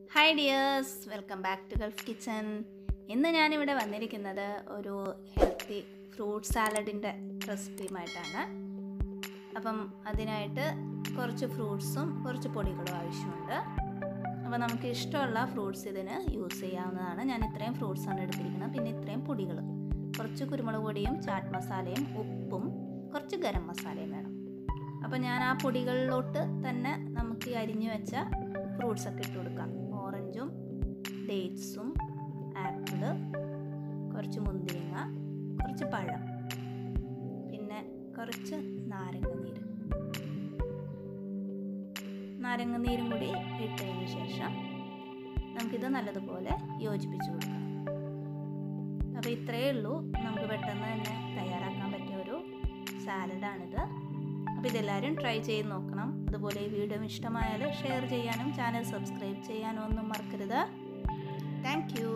hi dears welcome back to Gulf kitchen ഇന്ന് ഞാനിവിടെ വന്നിരിക്കുന്നത് ഒരു ഹെൽത്തി ഫ്രൂട്ട് സാലഡിൻ്റെ റെസിപ്പിയുമായിട്ടാണ് അപ്പം അതിനായിട്ട് കുറച്ച് ഫ്രൂട്ട്സും കുറച്ച് പൊടികളും ആവശ്യമുണ്ട് അപ്പോൾ നമുക്ക് ഇഷ്ടമുള്ള ഫ്രൂട്ട്സ് ഇതിന് യൂസ് ചെയ്യാവുന്നതാണ് ഞാൻ ഇത്രയും ഫ്രൂട്ട്സാണ് എടുത്തിരിക്കുന്നത് പിന്നെ ഇത്രയും പൊടികൾ കുറച്ച് കുരുമുളക് പൊടിയും ചാറ്റ് മസാലയും ഉപ്പും കുറച്ച് ഗരം മസാലയും വേണം അപ്പോൾ ഞാൻ ആ പൊടികളിലോട്ട് തന്നെ നമുക്ക് ഈ അരിഞ്ഞു വെച്ച ഫ്രൂട്ട്സ് ഒക്കെ ഇട്ട് കൊടുക്കാം ഓറഞ്ചും ഡേറ്റ്സും ആപ്പിള് കുറച്ച് മുന്തിരിങ്ങ കുറച്ച് പഴം പിന്നെ കുറച്ച് നാരങ്ങ നീര് നാരങ്ങ നീരും കൂടി ഇട്ടതിന് ശേഷം നമുക്കിത് നല്ലതുപോലെ യോജിപ്പിച്ച് കൊടുക്കാം അപ്പോൾ ഇത്രയേ ഉള്ളൂ നമുക്ക് പെട്ടെന്ന് തന്നെ തയ്യാറാക്കാൻ പറ്റിയ ഒരു സാലഡാണിത് അപ്പോൾ ഇതെല്ലാവരും ട്രൈ ചെയ്ത് നോക്കണം അതുപോലെ ഈ വീഡിയോ ഇഷ്ടമായാൽ ഷെയർ ചെയ്യാനും ചാനൽ സബ്സ്ക്രൈബ് ചെയ്യാനും ഒന്നും മറക്കരുത് താങ്ക്